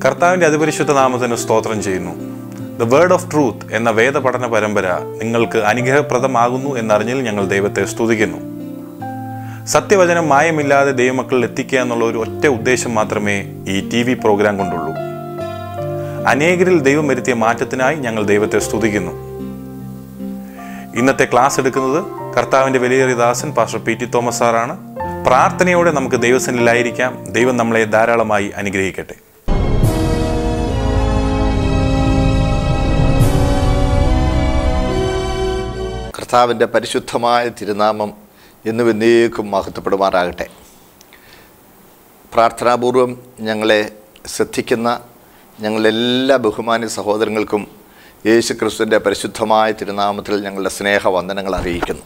കർത്താവിൻ്റെ അതിപരിശുദ്ധ നാമത്തിന് സ്തോത്രം ചെയ്യുന്നു ദ വേർഡ് ഓഫ് ട്രൂത്ത് എന്ന വേദപഠന പരമ്പര നിങ്ങൾക്ക് അനുഗ്രഹപ്രദമാകുന്നു എന്നറിഞ്ഞതിൽ ഞങ്ങൾ ദൈവത്തെ സ്തുതിക്കുന്നു സത്യവചനം മായമില്ലാതെ ദൈവമക്കളിൽ എത്തിക്കുക എന്നുള്ള ഒരു ഒറ്റ ഉദ്ദേശം മാത്രമേ ഈ ടി വി പ്രോഗ്രാം കൊണ്ടുള്ളൂ അനേകരിൽ ദൈവം വരുത്തിയ മാറ്റത്തിനായി ഞങ്ങൾ ദൈവത്തെ സ്തുതിക്കുന്നു ഇന്നത്തെ ക്ലാസ് എടുക്കുന്നത് കർത്താവിൻ്റെ വലിയേറിയ ദാസൻ പാസ്റ്റർ പി ടി തോമസ് സാറാണ് പ്രാർത്ഥനയോടെ നമുക്ക് ദൈവസനിലായിരിക്കാം ദൈവം നമ്മളെ ധാരാളമായി അനുഗ്രഹിക്കട്ടെ കർത്താവിൻ്റെ പരിശുദ്ധമായ തിരുനാമം എന്നും എന്നേക്കും മഹത്വപ്പെടുമാറാകട്ടെ പ്രാർത്ഥനാപൂർവം ഞങ്ങളെ ശ്രദ്ധിക്കുന്ന ഞങ്ങളെല്ലാ ബഹുമാന്യ സഹോദരങ്ങൾക്കും യേശു ക്രിസ്തുവിൻ്റെ പരിശുദ്ധമായ തിരുനാമത്തിൽ ഞങ്ങളുടെ സ്നേഹവന്ദനങ്ങൾ അറിയിക്കുന്നു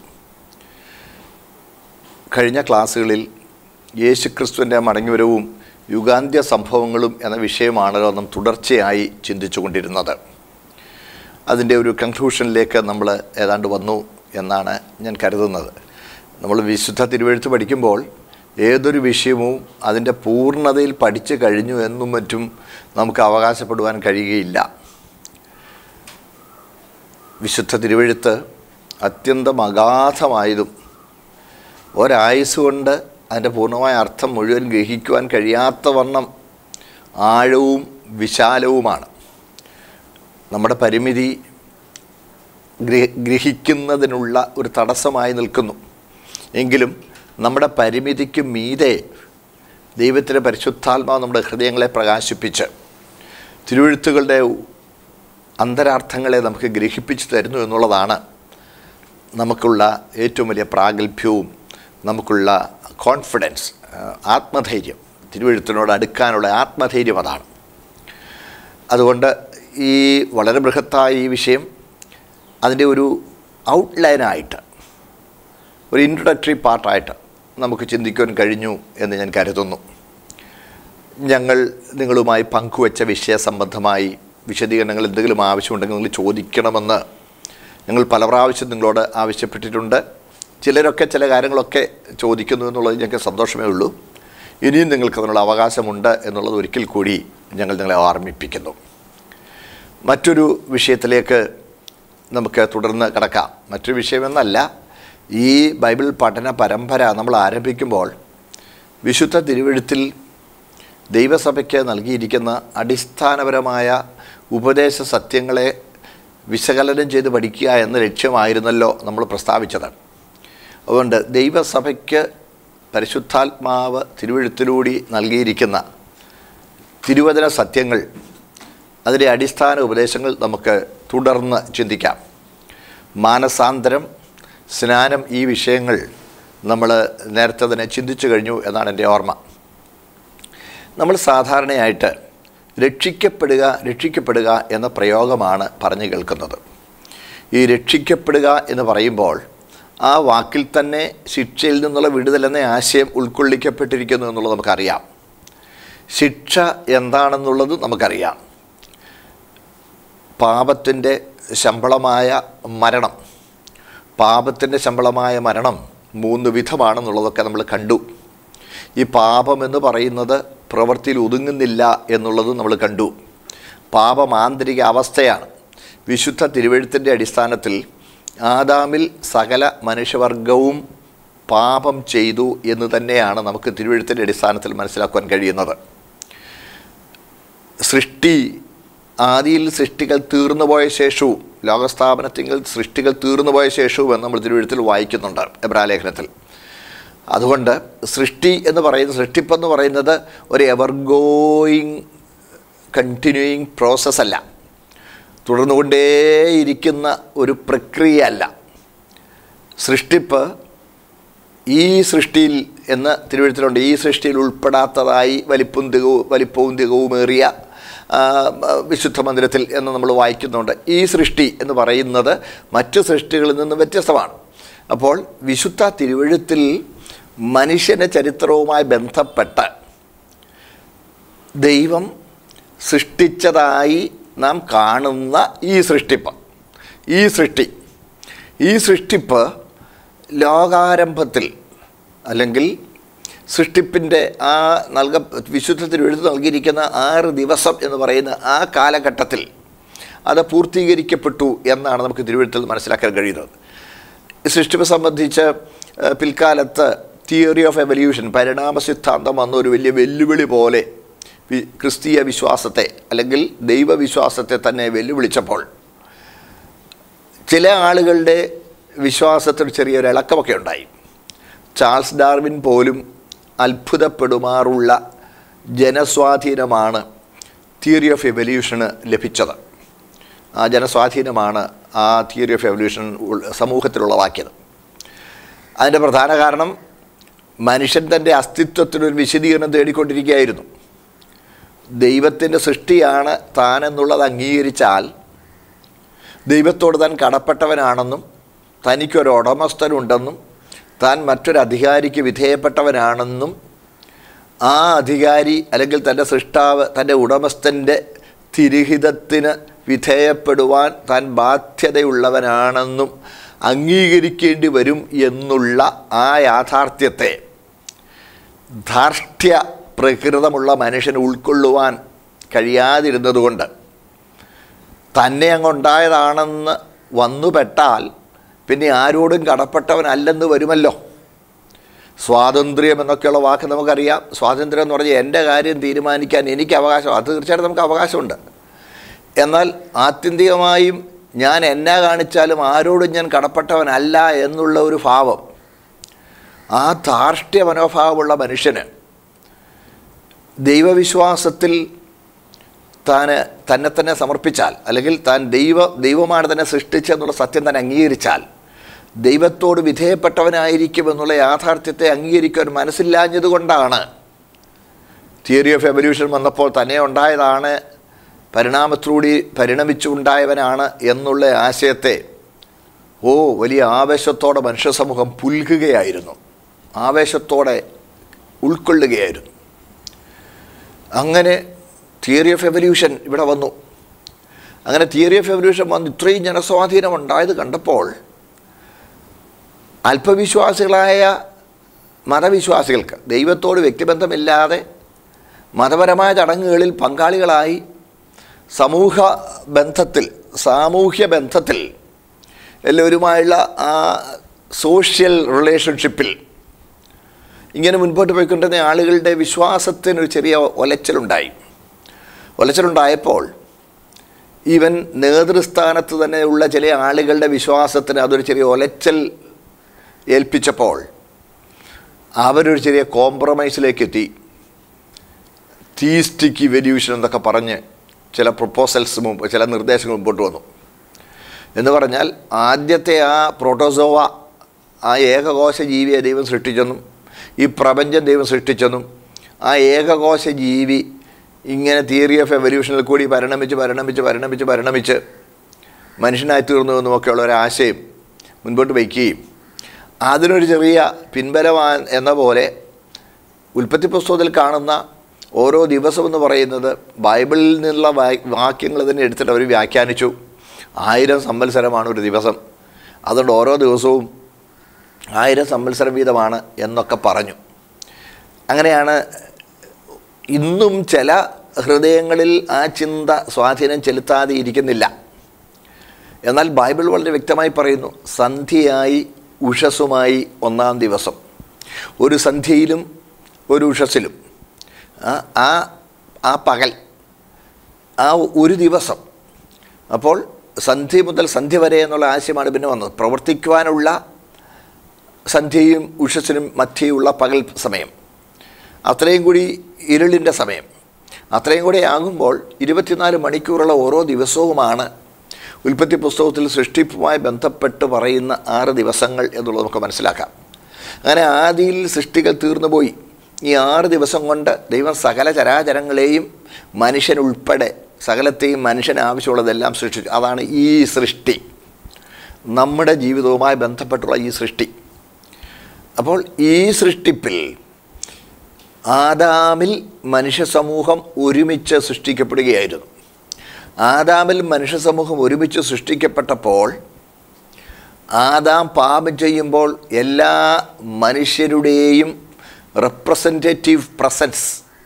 കഴിഞ്ഞ ക്ലാസ്സുകളിൽ യേശു ക്രിസ്തുവിൻ്റെ മടങ്ങിവരവും യുഗാന്ത്യ സംഭവങ്ങളും എന്ന വിഷയമാണല്ലോ നാം തുടർച്ചയായി ചിന്തിച്ചുകൊണ്ടിരുന്നത് അതിൻ്റെ ഒരു കൺക്ലൂഷനിലേക്ക് നമ്മൾ ഏതാണ്ട് വന്നു എന്നാണ് ഞാൻ കരുതുന്നത് നമ്മൾ വിശുദ്ധ തിരുവെഴുത്ത് പഠിക്കുമ്പോൾ ഏതൊരു വിഷയവും അതിൻ്റെ പൂർണ്ണതയിൽ പഠിച്ചു കഴിഞ്ഞു എന്നും മറ്റും നമുക്ക് അവകാശപ്പെടുവാൻ കഴിയുകയില്ല വിശുദ്ധ തിരുവെഴുത്ത് അത്യന്തം അഗാധമായതും ഒരായുസ് കൊണ്ട് അതിൻ്റെ പൂർണ്ണമായ അർത്ഥം മുഴുവൻ ഗ്രഹിക്കുവാൻ കഴിയാത്ത വണ്ണം ആഴവും വിശാലവുമാണ് നമ്മുടെ പരിമിതി ഗ്രഹ- ഗ്രഹിക്കുന്നതിനുള്ള ഒരു തടസ്സമായി നിൽക്കുന്നു എങ്കിലും നമ്മുടെ പരിമിതിക്ക് മീതെ ദൈവത്തിൻ്റെ പരിശുദ്ധാത്മാവ് നമ്മുടെ ഹൃദയങ്ങളെ പ്രകാശിപ്പിച്ച് തിരുവഴുത്തുകളുടെ അന്തരാർത്ഥങ്ങളെ നമുക്ക് ഗ്രഹിപ്പിച്ചു തരുന്നു എന്നുള്ളതാണ് നമുക്കുള്ള ഏറ്റവും വലിയ പ്രാഗൽഭ്യവും നമുക്കുള്ള കോൺഫിഡൻസ് ആത്മധൈര്യം തിരുവഴുത്തിനോട് അടുക്കാനുള്ള ആത്മധൈര്യം അതാണ് അതുകൊണ്ട് ഈ വളരെ ബൃഹത്തായ ഈ വിഷയം അതിൻ്റെ ഒരു ഔട്ട്ലൈനായിട്ട് ഒരു ഇൻട്രൊഡക്ടറി പാർട്ടായിട്ട് നമുക്ക് ചിന്തിക്കുവാൻ കഴിഞ്ഞു എന്ന് ഞാൻ കരുതുന്നു ഞങ്ങൾ നിങ്ങളുമായി പങ്കുവച്ച വിഷയ സംബന്ധമായി വിശദീകരണങ്ങൾ എന്തെങ്കിലും ആവശ്യമുണ്ടെങ്കിൽ നിങ്ങൾ ചോദിക്കണമെന്ന് ഞങ്ങൾ പല പ്രാവശ്യം നിങ്ങളോട് ആവശ്യപ്പെട്ടിട്ടുണ്ട് ചിലരൊക്കെ ചില കാര്യങ്ങളൊക്കെ ചോദിക്കുന്നു എന്നുള്ളത് ഞങ്ങൾക്ക് സന്തോഷമേ ഉള്ളൂ ഇനിയും നിങ്ങൾക്ക് അതിനുള്ള അവകാശമുണ്ട് എന്നുള്ളത് ഒരിക്കൽ കൂടി ഞങ്ങൾ നിങ്ങളെ ഓർമ്മിപ്പിക്കുന്നു മറ്റൊരു വിഷയത്തിലേക്ക് നമുക്ക് തുടർന്ന് കിടക്കാം മറ്റൊരു വിഷയമെന്നല്ല ഈ ബൈബിൾ പഠന പരമ്പര നമ്മൾ ആരംഭിക്കുമ്പോൾ വിശുദ്ധ തിരുവഴുത്തിൽ ദൈവസഭയ്ക്ക് നൽകിയിരിക്കുന്ന അടിസ്ഥാനപരമായ ഉപദേശ സത്യങ്ങളെ വിശകലനം ചെയ്ത് പഠിക്കുക എന്ന ലക്ഷ്യമായിരുന്നല്ലോ നമ്മൾ പ്രസ്താവിച്ചത് അതുകൊണ്ട് ദൈവസഭയ്ക്ക് പരിശുദ്ധാത്മാവ് തിരുവഴുത്തിലൂടെ നൽകിയിരിക്കുന്ന തിരുവചന സത്യങ്ങൾ അതിൻ്റെ അടിസ്ഥാന ഉപദേശങ്ങൾ നമുക്ക് തുടർന്ന് ചിന്തിക്കാം മാനസാന്തരം സ്നാനം ഈ വിഷയങ്ങൾ നമ്മൾ നേരത്തെ തന്നെ ചിന്തിച്ചു കഴിഞ്ഞു എന്നാണ് എൻ്റെ ഓർമ്മ നമ്മൾ സാധാരണയായിട്ട് രക്ഷിക്കപ്പെടുക രക്ഷിക്കപ്പെടുക എന്ന പ്രയോഗമാണ് പറഞ്ഞു കേൾക്കുന്നത് ഈ രക്ഷിക്കപ്പെടുക എന്ന് പറയുമ്പോൾ ആ വാക്കിൽ തന്നെ ശിക്ഷയിൽ നിന്നുള്ള വിടുതൽ എന്ന ആശയം ഉൾക്കൊള്ളിക്കപ്പെട്ടിരിക്കുന്നു എന്നുള്ളത് നമുക്കറിയാം ശിക്ഷ എന്താണെന്നുള്ളത് നമുക്കറിയാം പാപത്തിൻ്റെ ശമ്പളമായ മരണം പാപത്തിൻ്റെ ശമ്പളമായ മരണം മൂന്ന് വിധമാണെന്നുള്ളതൊക്കെ നമ്മൾ കണ്ടു ഈ പാപം എന്ന് പറയുന്നത് പ്രവൃത്തിയിൽ ഒതുങ്ങുന്നില്ല എന്നുള്ളത് നമ്മൾ കണ്ടു പാപം ആന്തരിക അവസ്ഥയാണ് വിശുദ്ധ തിരുവഴുത്തിൻ്റെ അടിസ്ഥാനത്തിൽ ആദാമിൽ സകല മനുഷ്യവർഗവും പാപം ചെയ്തു എന്ന് തന്നെയാണ് നമുക്ക് തിരുവഴുത്തിൻ്റെ അടിസ്ഥാനത്തിൽ മനസ്സിലാക്കുവാൻ കഴിയുന്നത് സൃഷ്ടി ആദിയിൽ സൃഷ്ടികൾ തീർന്നു പോയ ശേഷവും ലോകസ്ഥാപനത്തിൽ സൃഷ്ടികൾ തീർന്നു പോയ ശേഷവും എന്ന് നമ്മൾ തിരുവഴുത്തിൽ വായിക്കുന്നുണ്ട് എബ്രാലേഖനത്തിൽ അതുകൊണ്ട് സൃഷ്ടി എന്ന് പറയുന്നത് സൃഷ്ടിപ്പെന്ന് പറയുന്നത് ഒരു എവർ ഗോയിങ് കണ്ടിന്യൂയിങ് പ്രോസസ്സല്ല തുടർന്നുകൊണ്ടേയിരിക്കുന്ന ഒരു പ്രക്രിയയല്ല സൃഷ്ടിപ്പ് ഈ സൃഷ്ടിയിൽ എന്ന് തിരുവഴുത്തിലുണ്ട് ഈ സൃഷ്ടിയിൽ ഉൾപ്പെടാത്തതായി വലിപ്പും തികവും വലിപ്പവും തികവുമേറിയ ആ, വിശുദ്ധ മന്ദിരത്തിൽ എന്ന് നമ്മൾ വായിക്കുന്നുണ്ട് ഈ സൃഷ്ടി എന്ന് പറയുന്നത് മറ്റു സൃഷ്ടികളിൽ നിന്ന് വ്യത്യസ്തമാണ് അപ്പോൾ വിശുദ്ധ തിരുവഴുത്തിൽ മനുഷ്യൻ്റെ ചരിത്രവുമായി ബന്ധപ്പെട്ട് ദൈവം സൃഷ്ടിച്ചതായി നാം കാണുന്ന ഈ സൃഷ്ടിപ്പ് ഈ സൃഷ്ടി ഈ സൃഷ്ടിപ്പ് ലോകാരംഭത്തിൽ അല്ലെങ്കിൽ സൃഷ്ടിപ്പിൻ്റെ ആ നൽക വിശുദ്ധത്തിന് എഴുതി നൽകിയിരിക്കുന്ന ആറ് ദിവസം എന്ന് പറയുന്ന ആ കാലഘട്ടത്തിൽ അത് പൂർത്തീകരിക്കപ്പെട്ടു എന്നാണ് നമുക്ക് തിരുവഴുത്തിൽ മനസ്സിലാക്കാൻ കഴിയുന്നത് ഈ സൃഷ്ടിപ്പ് സംബന്ധിച്ച് ഏഹ്, പിൽക്കാലത്ത് തിയറി ഓഫ് എവല്യൂഷൻ പരിണാമ സിദ്ധാന്തം വന്ന ഒരു വലിയ വെല്ലുവിളി പോലെ വി- ക്രിസ്തീയ വിശ്വാസത്തെ അല്ലെങ്കിൽ ദൈവവിശ്വാസത്തെ തന്നെ വെല്ലുവിളിച്ചപ്പോൾ ചില ആളുകളുടെ വിശ്വാസത്തിൽ ചെറിയൊരു ഇളക്കമൊക്കെ ഉണ്ടായി ചാൾസ് ഡാർവിൻ പോലും അത്ഭുതപ്പെടുമാറുള്ള ജനസ്വാധീനമാണ് തിയറി ഓഫ് എവല്യൂഷന് ലഭിച്ചത് ആ ജനസ്വാധീനമാണ് ആ തിയറി ഓഫ് എവല്യൂഷൻ ഉൾ- സമൂഹത്തിലുള്ളതാക്കിയത് അതിൻ്റെ പ്രധാന കാരണം മനുഷ്യൻ തൻ്റെ അസ്തിത്വത്തിനൊരു വിശദീകരണം തേടിക്കൊണ്ടിരിക്കുകയായിരുന്നു ദൈവത്തിൻ്റെ സൃഷ്ടിയാണ് താനെന്നുള്ളത് അംഗീകരിച്ചാൽ ദൈവത്തോട് താൻ കടപ്പെട്ടവനാണെന്നും തനിക്കൊരു ഉടമസ്ഥനുണ്ടെന്നും താൻ മറ്റൊരു അധികാരിക്ക് വിധേയപ്പെട്ടവനാണെന്നും ആ അധികാരി അല്ലെങ്കിൽ തൻ്റെ സൃഷ്ടാവ് തൻ്റെ ഉടമസ്ഥൻ്റെ തിരുഹിതത്തിന് വിധേയപ്പെടുവാൻ താൻ ബാധ്യതയുള്ളവനാണെന്നും അംഗീകരിക്കേണ്ടി വരും എന്നുള്ള ആ യാഥാർത്ഥ്യത്തെ ധാർഷ്ട്യ പ്രകൃതമുള്ള മനുഷ്യന് ഉൾക്കൊള്ളുവാൻ കഴിയാതിരുന്നതുകൊണ്ട് തന്നെ അങ്ങുണ്ടായതാണെന്ന് വന്നുപെട്ടാൽ പിന്നെ ആരോടും കടപ്പെട്ടവനല്ലെന്ന് വരുമല്ലോ സ്വാതന്ത്ര്യം എന്നൊക്കെയുള്ള വാക്ക് നമുക്കറിയാം സ്വാതന്ത്ര്യം എന്ന് പറഞ്ഞാൽ എൻ്റെ കാര്യം തീരുമാനിക്കാൻ എനിക്ക് അവകാശം അത് തീർച്ചയായിട്ടും നമുക്ക് അവകാശമുണ്ട് എന്നാൽ ആത്യന്തികമായും ഞാൻ എന്നാ കാണിച്ചാലും ആരോടും ഞാൻ കടപ്പെട്ടവനല്ല എന്നുള്ള ഒരു ഭാവം ആ ധാർഷ്ട്യ മനോഭാവമുള്ള മനുഷ്യന് ദൈവവിശ്വാസത്തിൽ താൻ തന്നെ തന്നെ സമർപ്പിച്ചാൽ അല്ലെങ്കിൽ താൻ ദൈവ ദൈവമാണ് തന്നെ സൃഷ്ടിച്ചെന്നുള്ള സത്യം തന്നെ അംഗീകരിച്ചാൽ ദൈവത്തോട് വിധേയപ്പെട്ടവനായിരിക്കുമെന്നുള്ള യാഥാർത്ഥ്യത്തെ അംഗീകരിക്കാൻ മനസ്സില്ലാഞ്ഞതുകൊണ്ടാണ് തിയറി ഓഫ് എവല്യൂഷൻ വന്നപ്പോൾ തന്നെ ഉണ്ടായതാണ് പരിണാമത്തിലൂടെ പരിണമിച്ചുണ്ടായവനാണ് എന്നുള്ള ആശയത്തെ ഓ വലിയ ആവേശത്തോടെ മനുഷ്യ സമൂഹം പുൽകുകയായിരുന്നു ആവേശത്തോടെ ഉൾക്കൊള്ളുകയായിരുന്നു അങ്ങനെ തിയറി ഓഫ് എവല്യൂഷൻ ഇവിടെ വന്നു അങ്ങനെ തിയറി ഓഫ് എവല്യൂഷൻ വന്ന് ഇത്രയും ജനസ്വാധീനം ഉണ്ടായത് കണ്ടപ്പോൾ അല്പവിശ്വാസികളായ മതവിശ്വാസികൾക്ക് ദൈവത്തോട് വ്യക്തിബന്ധമില്ലാതെ മതപരമായ ചടങ്ങുകളിൽ പങ്കാളികളായി സമൂഹ ബന്ധത്തിൽ സാമൂഹ്യ ബന്ധത്തിൽ എല്ലാവരുമായുള്ള ആ സോഷ്യൽ റിലേഷൻഷിപ്പിൽ ഇങ്ങനെ മുൻപോട്ട് പോയിക്കൊണ്ടിരുന്ന ആളുകളുടെ വിശ്വാസത്തിനൊരു ചെറിയ ഒലച്ചലുണ്ടായി ഒലച്ചലുണ്ടായപ്പോൾ ഈവൻ നേതൃസ്ഥാനത്ത് തന്നെ ഉള്ള ചില ആളുകളുടെ വിശ്വാസത്തിന് അതൊരു ചെറിയ ഒലച്ചൽ ഏൽപ്പിച്ചപ്പോൾ അവരൊരു ചെറിയ കോംപ്രമൈസിലേക്ക് എത്തി തീസ്റ്റിക് ഇവല്യൂഷൻ എന്നൊക്കെ പറഞ്ഞ് ചില പ്രപ്പോസൽസ് മുമ്പ് ചില നിർദ്ദേശങ്ങൾ മുമ്പോട്ട് വന്നു എന്ന് പറഞ്ഞാൽ ആദ്യത്തെ ആ പ്രോട്ടോസോവ ആ ഏകകോശ ജീവിയെ ദൈവം സൃഷ്ടിച്ചെന്നും ഈ പ്രപഞ്ചം ദൈവം സൃഷ്ടിച്ചെന്നും ആ ഏകകോശ ജീവി ഇങ്ങനെ തിയറി ഓഫ് എവല്യൂഷനിൽ കൂടി പരിണമിച്ച് പരിണമിച്ച് പരിണമിച്ച് പരിണമിച്ച് മനുഷ്യനായി തീർന്നു എന്നുമൊക്കെയുള്ള ഒരു ആശയം മുൻപോട്ട് വയ്ക്കുകയും അതിനൊരു ചെറിയ പിൻബലമാ എന്ന പോലെ ഉൽപ്പത്തി പുസ്തകത്തിൽ കാണുന്ന ഓരോ ദിവസം എന്ന് പറയുന്നത് ബൈബിളിൽ നിന്നുള്ള വാ- വാക്യങ്ങൾ തന്നെ എടുത്തിട്ട് അവർ വ്യാഖ്യാനിച്ചു ആയിരം സംവത്സരമാണ് ഒരു ദിവസം അതുകൊണ്ട് ഓരോ ദിവസവും ആയിരം സംവത്സരം വീതമാണ് എന്നൊക്കെ പറഞ്ഞു അങ്ങനെയാണ് ഇന്നും ചില ഹൃദയങ്ങളിൽ ആ ചിന്ത സ്വാധീനം ചെലുത്താതെ ഇരിക്കുന്നില്ല എന്നാൽ ബൈബിൾ വളരെ വ്യക്തമായി പറയുന്നു സന്ധ്യയായി ഉഷസ്സുമായി ഒന്നാം ദിവസം ഒരു സന്ധ്യയിലും ഒരു ഉഷസ്സിലും ആ ആ ആ പകൽ ആ ഒരു ദിവസം അപ്പോൾ സന്ധ്യ മുതൽ സന്ധ്യ വരെ എന്നുള്ള ആശയമാണ് പിന്നെ വന്നത് പ്രവർത്തിക്കുവാനുള്ള സന്ധ്യയും ഉഷസ്സിനും മധ്യയുള്ള പകൽ സമയം അത്രയും കൂടി ഇരുളിൻ്റെ സമയം അത്രയും കൂടി ആകുമ്പോൾ ഇരുപത്തിനാല് മണിക്കൂറുള്ള ഓരോ ദിവസവുമാണ് ഉൽപ്പത്തി പുസ്തകത്തിൽ സൃഷ്ടിപ്പുമായി ബന്ധപ്പെട്ട് പറയുന്ന ആറ് ദിവസങ്ങൾ എന്നുള്ളത് നമുക്ക് മനസ്സിലാക്കാം അങ്ങനെ ആദിയിൽ സൃഷ്ടികൾ തീർന്നുപോയി ഈ ആറ് ദിവസം കൊണ്ട് ദൈവം സകല ചരാചരങ്ങളെയും മനുഷ്യനുൾപ്പെടെ സകലത്തെയും മനുഷ്യന് ആവശ്യമുള്ളതെല്ലാം സൃഷ്ടിച്ചു അതാണ് ഈ സൃഷ്ടി നമ്മുടെ ജീവിതവുമായി ബന്ധപ്പെട്ടുള്ള ഈ സൃഷ്ടി അപ്പോൾ ഈ സൃഷ്ടിപ്പിൽ ആദാമിൽ മനുഷ്യ സമൂഹം ഒരുമിച്ച് സൃഷ്ടിക്കപ്പെടുകയായിരുന്നു ആദാമിൽ മനുഷ്യ സമൂഹം ഒരുമിച്ച് സൃഷ്ടിക്കപ്പെട്ടപ്പോൾ ആദാം പാപം ചെയ്യുമ്പോൾ എല്ലാ മനുഷ്യരുടെയും റെപ്രസെൻറ്റേറ്റീവ് പ്രസൻസ്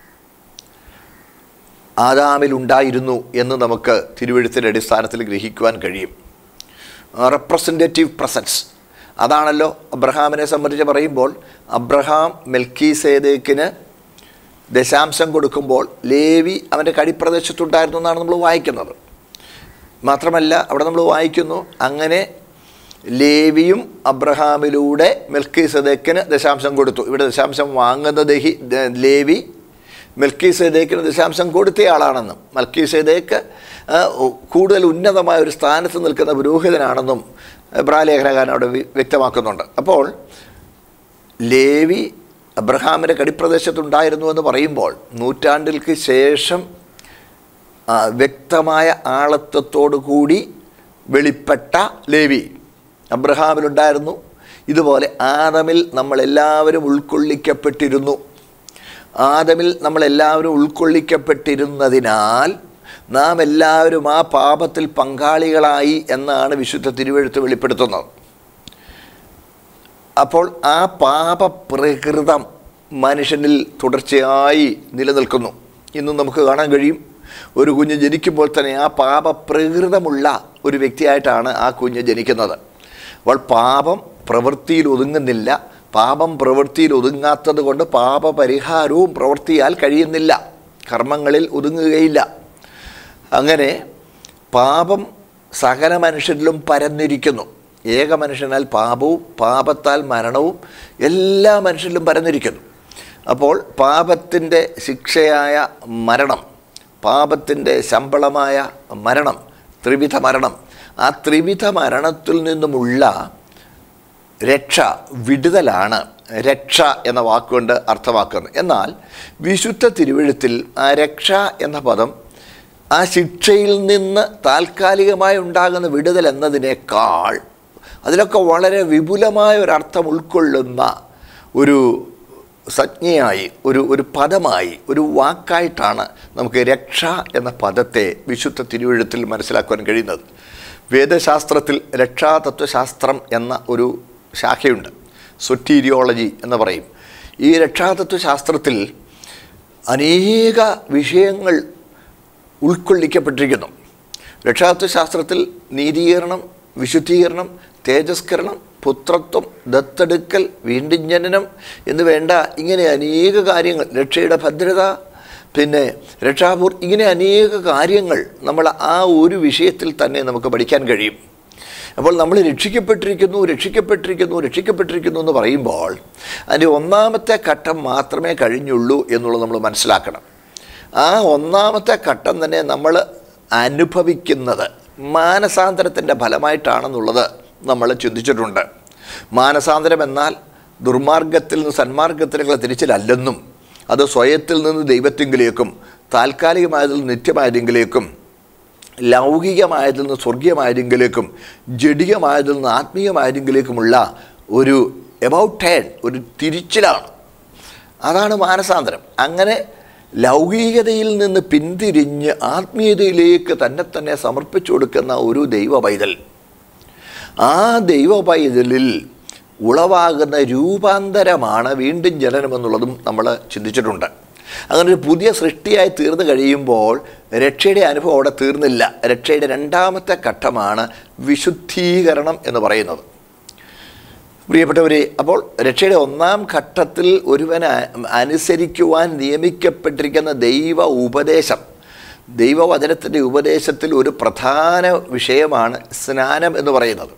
ആദാമിലുണ്ടായിരുന്നു എന്ന് നമുക്ക് തിരുവഴുത്തിൻ്റെ അടിസ്ഥാനത്തിൽ ഗ്രഹിക്കുവാൻ കഴിയും റെപ്രസെൻറ്റേറ്റീവ് പ്രസൻസ് അതാണല്ലോ അബ്രഹാമിനെ സംബന്ധിച്ച് പറയുമ്പോൾ അബ്രഹാം മെൽക്കി സേദേക്കിന് ദശാംശം കൊടുക്കുമ്പോൾ ലേവി അവൻ്റെ കടിപ്രദേശത്തുണ്ടായിരുന്നു എന്നാണ് നമ്മൾ വായിക്കുന്നത് മാത്രമല്ല അവിടെ നമ്മൾ വായിക്കുന്നു അങ്ങനെ ലേവിയും അബ്രഹാമിലൂടെ മെൽക്കി സദേക്കിന് ദശാംശം കൊടുത്തു ഇവിടെ ദശാംശം വാങ്ങുന്ന ദഹി ദ- ലേവി മെൽക്കി സദേക്കിന് ദശാംശം കൊടുത്തയാളാണെന്നും മൽക്കി സദേക്ക് കൂടുതൽ ഉന്നതമായ ഒരു സ്ഥാനത്ത് നിൽക്കുന്ന പുരോഹിതനാണെന്നും എബ്രാലേഖനകാരൻ അവിടെ വി- വ്യക്തമാക്കുന്നുണ്ട് അപ്പോൾ ലേവി അബ്രഹാമിൻ്റെ കടിപ്രദേശത്തുണ്ടായിരുന്നു എന്ന് പറയുമ്പോൾ നൂറ്റാണ്ടിൽക്ക് ശേഷം ആ, വ്യക്തമായ ആളത്വത്തോടു കൂടി വെളിപ്പെട്ട ലേവി അബ്രഹാമിലുണ്ടായിരുന്നു ഇതുപോലെ ആദമിൽ നമ്മളെല്ലാവരും ഉൾക്കൊള്ളിക്കപ്പെട്ടിരുന്നു ആദമിൽ നമ്മളെല്ലാവരും ഉൾക്കൊള്ളിക്കപ്പെട്ടിരുന്നതിനാൽ നാം എല്ലാവരും ആ പാപത്തിൽ പങ്കാളികളായി എന്നാണ് വിശുദ്ധ തിരുവഴുത്ത് വെളിപ്പെടുത്തുന്നത് അപ്പോൾ ആ പാപപ്രകൃതം മനുഷ്യനിൽ തുടർച്ചയായി നിലനിൽക്കുന്നു ഇന്നും നമുക്ക് കാണാൻ കഴിയും ഒരു കുഞ്ഞ് ജനിക്കുമ്പോൾ തന്നെ ആ പാപപ്രകൃതമുള്ള ഒരു വ്യക്തിയായിട്ടാണ് ആ കുഞ്ഞ് ജനിക്കുന്നത് അപ്പോൾ പാപം പ്രവൃത്തിയിൽ ഒതുങ്ങുന്നില്ല പാപം പ്രവൃത്തിയിൽ ഒതുങ്ങാത്തത് കൊണ്ട് പാപപരിഹാരവും പ്രവൃത്തിയാൽ കഴിയുന്നില്ല കർമ്മങ്ങളിൽ ഒതുങ്ങുകയില്ല അങ്ങനെ പാപം സകല മനുഷ്യരിലും പരന്നിരിക്കുന്നു ഏക മനുഷ്യനാൽ പാപവും പാപത്താൽ മരണവും എല്ലാ മനുഷ്യരിലും പരന്നിരിക്കുന്നു അപ്പോൾ പാപത്തിൻ്റെ ശിക്ഷയായ മരണം പാപത്തിൻ്റെ ശമ്പളമായ മരണം ത്രിവിധ മരണം ആ ത്രിവിധ മരണത്തിൽ നിന്നുമുള്ള രക്ഷ വിടുതലാണ് രക്ഷ എന്ന വാക്കുകൊണ്ട് അർത്ഥമാക്കുന്നത് എന്നാൽ വിശുദ്ധ തിരുവഴുത്തിൽ ആ രക്ഷ എന്ന പദം ആ ശിക്ഷയിൽ നിന്ന് താൽക്കാലികമായി ഉണ്ടാകുന്ന വിടുതൽ എന്നതിനേക്കാൾ അതിലൊക്കെ വളരെ വിപുലമായ ഒരർത്ഥം ഉൾക്കൊള്ളുന്ന ഒരു സംജ്ഞയായി ഒരു ഒരു പദമായി ഒരു വാക്കായിട്ടാണ് നമുക്ക് രക്ഷ എന്ന പദത്തെ വിശുദ്ധ തിരുവഴുത്തിൽ മനസ്സിലാക്കുവാൻ കഴിയുന്നത് വേദശാസ്ത്രത്തിൽ രക്ഷാതത്വശാസ്ത്രം എന്ന ഒരു ശാഖയുണ്ട് സൊറ്റീരിയോളജി എന്ന് പറയും ഈ രക്ഷാതത്വശാസ്ത്രത്തിൽ അനേക വിഷയങ്ങൾ ഉൾക്കൊള്ളിക്കപ്പെട്ടിരിക്കുന്നു രക്ഷാത്വശാസ്ത്രത്തിൽ നീതീകരണം വിശുദ്ധീകരണം തേജസ്കരണം പുത്രത്വം ദത്തെടുക്കൽ വീണ്ടും ജനനം എന്ന് വേണ്ട ഇങ്ങനെ അനേക കാര്യങ്ങൾ രക്ഷയുടെ ഭദ്രത പിന്നെ രക്ഷാപൂർ ഇങ്ങനെ അനേക കാര്യങ്ങൾ നമ്മൾ ആ ഒരു വിഷയത്തിൽ തന്നെ നമുക്ക് പഠിക്കാൻ കഴിയും അപ്പോൾ നമ്മൾ രക്ഷിക്കപ്പെട്ടിരിക്കുന്നു രക്ഷിക്കപ്പെട്ടിരിക്കുന്നു രക്ഷിക്കപ്പെട്ടിരിക്കുന്നു എന്ന് പറയുമ്പോൾ അതിൻ്റെ ഒന്നാമത്തെ ഘട്ടം മാത്രമേ കഴിഞ്ഞുള്ളൂ എന്നുള്ളത് നമ്മൾ മനസ്സിലാക്കണം ആ ഒന്നാമത്തെ ഘട്ടം തന്നെ നമ്മൾ അനുഭവിക്കുന്നത് മാനസാന്തരത്തിൻ്റെ ഫലമായിട്ടാണെന്നുള്ളത് നമ്മൾ ചിന്തിച്ചിട്ടുണ്ട് മാനസാന്തരം എന്നാൽ ദുർമാർഗത്തിൽ നിന്ന് സന്മാർഗത്തിലുള്ള തിരിച്ചിലല്ലെന്നും അത് സ്വയത്തിൽ നിന്ന് ദൈവത്തിങ്കിലേക്കും താൽക്കാലികമായതിൽ നിന്ന് നിത്യമായതെങ്കിലേക്കും ലൗകികമായതിൽ നിന്ന് സ്വർഗീയമായതെങ്കിലേക്കും ജഡികമായതിൽ നിന്ന് ആത്മീയമായതെങ്കിലേക്കുമുള്ള ഒരു എബൌട്ട് ടേൺ ഒരു തിരിച്ചിലാണ് അതാണ് മാനസാന്തരം അങ്ങനെ ലൗകികതയിൽ നിന്ന് പിന്തിരിഞ്ഞ് ആത്മീയതയിലേക്ക് തന്നെ തന്നെ സമർപ്പിച്ചു കൊടുക്കുന്ന ഒരു ദൈവ പൈതൽ ആ ദൈവ പൈതലിൽ ഉളവാകുന്ന രൂപാന്തരമാണ് വീണ്ടും ജനനമെന്നുള്ളതും നമ്മൾ ചിന്തിച്ചിട്ടുണ്ട് അങ്ങനെ ഒരു പുതിയ സൃഷ്ടിയായി തീർന്നു കഴിയുമ്പോൾ രക്ഷയുടെ അനുഭവം അവിടെ തീർന്നില്ല രക്ഷയുടെ രണ്ടാമത്തെ ഘട്ടമാണ് വിശുദ്ധീകരണം എന്ന് പറയുന്നത് പ്രിയപ്പെട്ടവരെ അപ്പോൾ രക്ഷയുടെ ഒന്നാം ഘട്ടത്തിൽ ഒരുവൻ അ- അനുസരിക്കുവാൻ നിയമിക്കപ്പെട്ടിരിക്കുന്ന ദൈവ ഉപദേശം ദൈവവചനത്തിൻ്റെ ഉപദേശത്തിൽ ഒരു പ്രധാന വിഷയമാണ് സ്നാനം എന്ന് പറയുന്നത്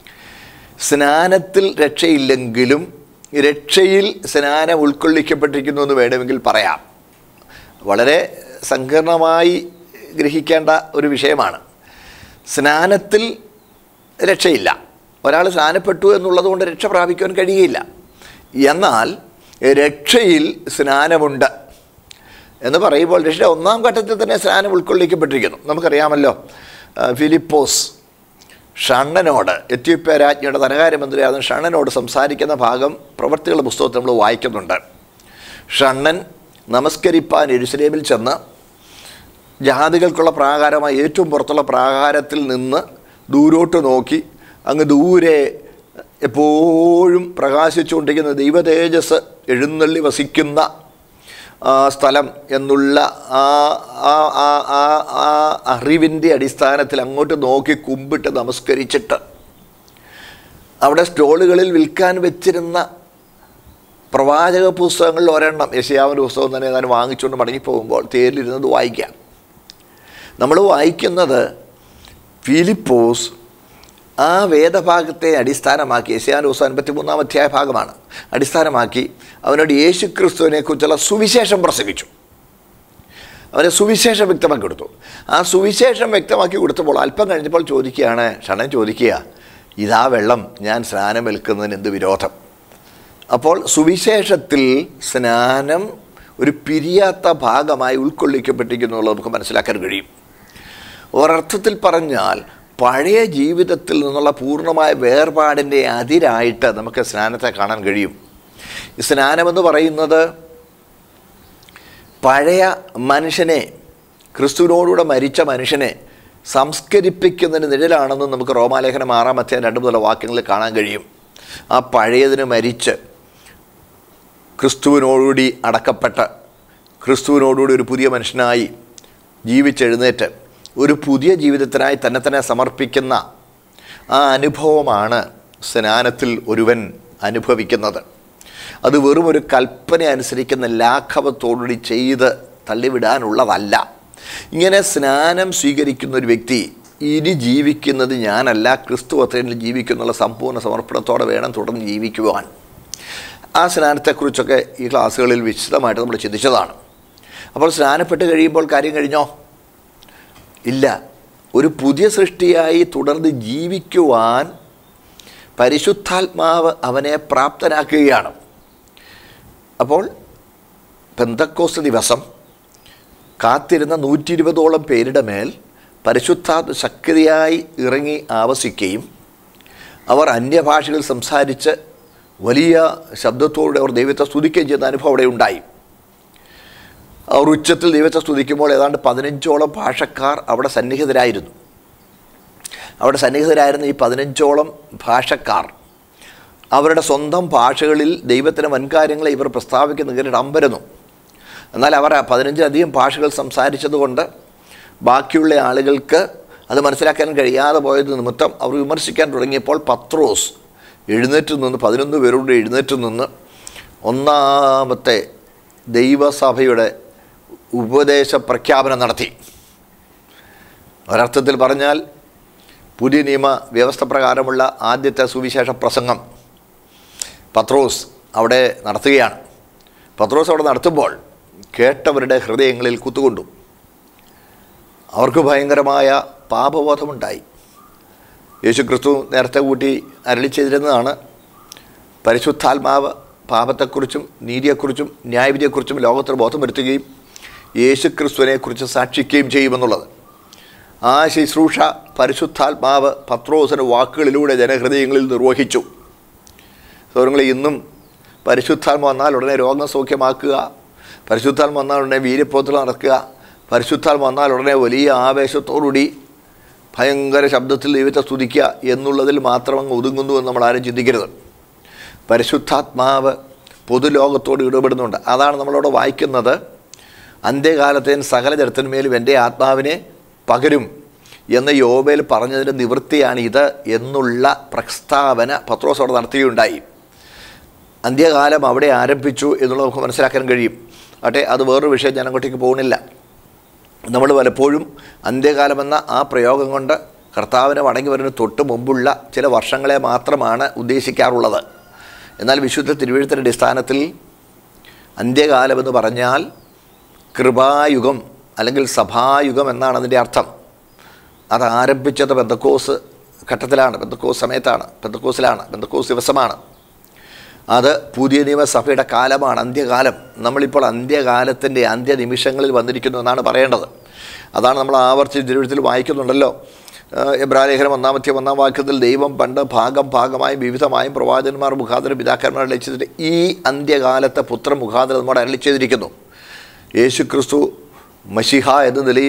സ്നാനത്തിൽ രക്ഷയില്ലെങ്കിലും രക്ഷയിൽ സ്നാനം ഉൾക്കൊള്ളിക്കപ്പെട്ടിരിക്കുന്നു എന്ന് വേണമെങ്കിൽ പറയാം വളരെ സങ്കീർണമായി ഗ്രഹിക്കേണ്ട ഒരു വിഷയമാണ് സ്നാനത്തിൽ രക്ഷയില്ല ഒരാൾ സ്നാനപ്പെട്ടു എന്നുള്ളത് കൊണ്ട് രക്ഷ പ്രാപിക്കുവാൻ കഴിയില്ല എന്നാൽ രക്ഷയിൽ സ്നാനമുണ്ട് എന്ന് പറയുമ്പോൾ രക്ഷയുടെ ഒന്നാം ഘട്ടത്തിൽ തന്നെ സ്നാനം ഉൾക്കൊള്ളിക്കപ്പെട്ടിരിക്കുന്നു നമുക്കറിയാമല്ലോ ആ, ഫിലിപ്പോസ് ഷണ്ണനോട് എത്യോപ്യ രാജ്ഞിയുടെ ധനകാര്യമന്ത്രിയാകുന്ന ഷണ്ണനോട് സംസാരിക്കുന്ന ഭാഗം പ്രവർത്തികളുടെ പുസ്തകത്തിൽ നമ്മൾ വായിക്കുന്നുണ്ട് ഷണ്ണൻ നമസ്കരിപ്പാൻ എരുസലേമിൽ ചെന്ന് ജാതികൾക്കുള്ള പ്രാകാരമായ ഏറ്റവും പുറത്തുള്ള പ്രാകാരത്തിൽ നിന്ന് ദൂരോട്ട് നോക്കി അങ്ങ് ദൂരെ എപ്പോഴും പ്രകാശിച്ചുകൊണ്ടിരിക്കുന്ന ദൈവ തേജസ് എഴുന്നള്ളി വസിക്കുന്ന ആ, സ്ഥലം എന്നുള്ള ആ ആ ആ ആ ആ അറിവിൻ്റെ അടിസ്ഥാനത്തിൽ അങ്ങോട്ട് നോക്കി കുമ്പിട്ട് നമസ്കരിച്ചിട്ട് അവിടെ സ്റ്റോളുകളിൽ വിൽക്കാൻ വെച്ചിരുന്ന പ്രവാചക പുസ്തകങ്ങളിൽ ഒരെണ്ണം യശയാവിൻ്റെ പുസ്തകം തന്നെ ഞാൻ വാങ്ങിച്ചുകൊണ്ട് മടങ്ങിപ്പോകുമ്പോൾ തേരിലിരുന്നത് വായിക്കാം നമ്മൾ വായിക്കുന്നത് ഫിലിപ്പോസ് ആ വേദഭാഗത്തെ അടിസ്ഥാനമാക്കി യശയാൻ പുസ്തകം അൻപത്തി മൂന്നാം അധ്യായ ഭാഗമാണ് അടിസ്ഥാനമാക്കി അവനോട് യേശു ക്രിസ്തുവിനെ കുറിച്ചുള്ള സുവിശേഷം പ്രസംഗിച്ചു അവനെ സുവിശേഷം വ്യക്തമാക്കി കൊടുത്തു ആ സുവിശേഷം വ്യക്തമാക്കി കൊടുത്തപ്പോൾ അല്പം കഴിഞ്ഞപ്പോൾ ചോദിക്കുകയാണ് ക്ഷണം ചോദിക്കുക ഇതാ വെള്ളം ഞാൻ സ്നാനം ഏൽക്കുന്നതിന് എന്ത് വിരോധം അപ്പോൾ സുവിശേഷത്തിൽ സ്നാനം ഒരു പിരിയാത്ത ഭാഗമായി ഉൾക്കൊള്ളിക്കപ്പെട്ടിരിക്കുന്നു എന്നുള്ളത് നമുക്ക് മനസ്സിലാക്കാൻ കഴിയും ഒരർത്ഥത്തിൽ പറഞ്ഞാൽ പഴയ ജീവിതത്തിൽ നിന്നുള്ള പൂർണ്ണമായ വേർപാടിൻ്റെ അതിരായിട്ട് നമുക്ക് സ്നാനത്തെ കാണാൻ കഴിയും ഈ സ്നാനമെന്ന് പറയുന്നത് പഴയ മനുഷ്യനെ ക്രിസ്തുവിനോടുകൂടെ മരിച്ച മനുഷ്യനെ സംസ്കരിപ്പിക്കുന്നതിന് നിഴലാണെന്ന് നമുക്ക് റോമാലേഖനം ആറാം അധ്യായം രണ്ട് മുതലുള്ള വാക്യങ്ങളിൽ കാണാൻ കഴിയും ആ പഴയതിന് മരിച്ച് ക്രിസ്തുവിനോടുകൂടി അടക്കപ്പെട്ട് ക്രിസ്തുവിനോടുകൂടി ഒരു പുതിയ മനുഷ്യനായി ജീവിച്ചെഴുന്നേറ്റ് ഒരു പുതിയ ജീവിതത്തിനായി തന്നെ തന്നെ സമർപ്പിക്കുന്ന ആ അനുഭവമാണ് സ്നാനത്തിൽ ഒരുവൻ അനുഭവിക്കുന്നത് അത് വെറും ഒരു കൽപ്പന അനുസരിക്കുന്ന ലാഘവത്തോടുകൂടി ചെയ്ത് തള്ളിവിടാനുള്ളതല്ല ഇങ്ങനെ സ്നാനം സ്വീകരിക്കുന്ന ഒരു വ്യക്തി ഇനി ജീവിക്കുന്നത് ഞാനല്ല ക്രിസ്തു അത്രയും ജീവിക്കുന്നുള്ള സമ്പൂർണ്ണ സമർപ്പണത്തോടെ വേണം തുടർന്ന് ജീവിക്കുവാൻ ആ സ്നാനത്തെക്കുറിച്ചൊക്കെ ഈ ക്ലാസ്സുകളിൽ വിശദമായിട്ട് നമ്മൾ ചിന്തിച്ചതാണ് അപ്പോൾ സ്നാനപ്പെട്ട് കഴിയുമ്പോൾ കാര്യം കഴിഞ്ഞോ ഇല്ല ഒരു പുതിയ സൃഷ്ടിയായി തുടർന്ന് ജീവിക്കുവാൻ പരിശുദ്ധാത്മാവ് അവനെ പ്രാപ്തനാക്കുകയാണ് അപ്പോൾ പെന്തക്കോസ് ദിവസം കാത്തിരുന്ന നൂറ്റി ഇരുപതോളം പേരുടെ മേൽ പരിശുദ്ധാത്മ ശക്തിയായി ഇറങ്ങി ആവസിക്കുകയും അവർ അന്യഭാഷകൾ സംസാരിച്ച് വലിയ ശബ്ദത്തോടെ അവർ ദൈവത്തെ സ്തുതിക്കുകയും ചെയ്യുന്ന അനുഭവം അവിടെ ഉണ്ടായി അവർ ഉച്ചത്തിൽ ദൈവത്തെ സ്തുതിക്കുമ്പോൾ ഏതാണ്ട് പതിനഞ്ചോളം ഭാഷക്കാർ അവിടെ സന്നിഹിതരായിരുന്നു അവിടെ സന്നിഹിതരായിരുന്ന ഈ പതിനഞ്ചോളം ഭാഷക്കാർ അവരുടെ സ്വന്തം ഭാഷകളിൽ ദൈവത്തിൻ്റെ വൻകാര്യങ്ങളെ ഇവർ പ്രസ്താവിക്കുന്ന ഇങ്ങനെ അമ്പരന്നു എന്നാൽ അവർ ആ പതിനഞ്ചിലധികം ഭാഷകൾ സംസാരിച്ചതുകൊണ്ട് ബാക്കിയുള്ള ആളുകൾക്ക് അത് മനസ്സിലാക്കാൻ കഴിയാതെ പോയത് നിമിത്തം അവർ വിമർശിക്കാൻ തുടങ്ങിയപ്പോൾ പത്രോസ് എഴുന്നേറ്റ് നിന്ന് പതിനൊന്ന് പേരോട് എഴുന്നേറ്റ് നിന്ന് ഒന്നാമത്തെ ദൈവസഭയുടെ ഉപദേശ പ്രഖ്യാപനം നടത്തി ഒരർത്ഥത്തിൽ പറഞ്ഞാൽ പുതിയ നിയമ വ്യവസ്ഥ പ്രകാരമുള്ള ആദ്യത്തെ സുവിശേഷ പ്രസംഗം പത്രോസ് അവിടെ നടത്തുകയാണ് പത്രോസ് അവിടെ നടത്തുമ്പോൾ കേട്ടവരുടെ ഹൃദയങ്ങളിൽ കുത്തുകൊണ്ടു അവർക്ക് ഭയങ്കരമായ പാപബോധമുണ്ടായി യേശു ക്രിസ്തു നേരത്തെ കൂട്ടി അരളി ചെയ്തിരുന്നതാണ് പരിശുദ്ധാത്മാവ് പാപത്തെക്കുറിച്ചും നീതിയെക്കുറിച്ചും ന്യായവിധിയെക്കുറിച്ചും ലോകത്തിന് ബോധം വരുത്തുകയും യേശു ക്രിസ്തുവിനെക്കുറിച്ച് സാക്ഷിക്കുകയും ചെയ്യുമെന്നുള്ളത് ആ ശുശ്രൂഷ പരിശുദ്ധാത്മാവ് പത്രോസിന് വാക്കുകളിലൂടെ ജനഹൃദയങ്ങളിൽ നിർവഹിച്ചു സൗരങ്ങളെ ഇന്നും പരിശുദ്ധാത്മ വന്നാൽ ഉടനെ രോഗം സൗഖ്യമാക്കുക പരിശുദ്ധാത്മ വന്നാൽ ഉടനെ വീര്യപ്പോത്തിൽ നടക്കുക പരിശുദ്ധാത്മ വന്നാൽ ഉടനെ വലിയ ആവേശത്തോടുകൂടി ഭയങ്കര ശബ്ദത്തിൽ ദൈവത്തെ സ്തുതിക്കുക എന്നുള്ളതിൽ മാത്രം അങ്ങ് ഒതുങ്ങുന്നു എന്ന് നമ്മൾ ആരും ചിന്തിക്കരുത് പരിശുദ്ധാത്മാവ് പൊതുലോകത്തോട് ഇടപെടുന്നുണ്ട് അതാണ് നമ്മളവിടെ വായിക്കുന്നത് അന്ത്യകാലത്തേൻ സകല ജനത്തിന്മേലും എൻ്റെ ആത്മാവിനെ പകരും എന്ന് യോബേൽ പറഞ്ഞതിൻ്റെ നിവൃത്തിയാണ് ഇത് എന്നുള്ള പ്രസ്താവന പത്രോസ് അവിടെ നടത്തുകയുണ്ടായി അന്ത്യകാലം അവിടെ ആരംഭിച്ചു എന്നുള്ളത് നമുക്ക് മനസ്സിലാക്കാൻ കഴിയും ആട്ടെ അത് വേറൊരു വിഷയം ഞാൻ അങ്ങോട്ടേക്ക് പോകുന്നില്ല നമ്മൾ പലപ്പോഴും അന്ത്യകാലമെന്ന ആ പ്രയോഗം കൊണ്ട് കർത്താവിനെ മടങ്ങി വരുന്ന തൊട്ട് മുമ്പുള്ള ചില വർഷങ്ങളെ മാത്രമാണ് ഉദ്ദേശിക്കാറുള്ളത് എന്നാൽ വിശുദ്ധ തിരുവഴുത്തിൻ്റെ അടിസ്ഥാനത്തിൽ അന്ത്യകാലമെന്ന് പറഞ്ഞാൽ കൃപായുഗം അല്ലെങ്കിൽ സഭായുഗം എന്നാണ് അതിൻ്റെ അർത്ഥം അത് ആരംഭിച്ചത് ബന്ധക്കോസ് ഘട്ടത്തിലാണ് ബന്ധക്കോസ് സമയത്താണ് ബന്ധക്കോസിലാണ് ബന്ധക്കോസ് ദിവസമാണ് അത് പുതിയ നിയമസഭയുടെ കാലമാണ് അന്ത്യകാലം നമ്മളിപ്പോൾ അന്ത്യകാലത്തിൻ്റെ അന്ത്യനിമിഷങ്ങളിൽ വന്നിരിക്കുന്നു എന്നാണ് പറയേണ്ടത് അതാണ് നമ്മൾ ആവർത്തിച്ച് തിരുവഴുത്തിൽ വായിക്കുന്നുണ്ടല്ലോ ഏഹ് എബ്രാലേഖനം ഒന്നാമത്തെ ഒന്നാം വാക്യത്തിൽ ദൈവം പണ്ട് ഭാഗം ഭാഗമായും വിവിധമായും പ്രവാചകന്മാർ മുഖാന്തരം പിതാക്കന്മാർ അരളിച്ചതിൻ്റെ ഈ അന്ത്യകാലത്തെ പുത്ര മുഖാന്തരം നമ്മോട് അരളി ചെയ്തിരിക്കുന്നു യേശു ക്രിസ്തു മഷിഹ എന്ന നിലയിൽ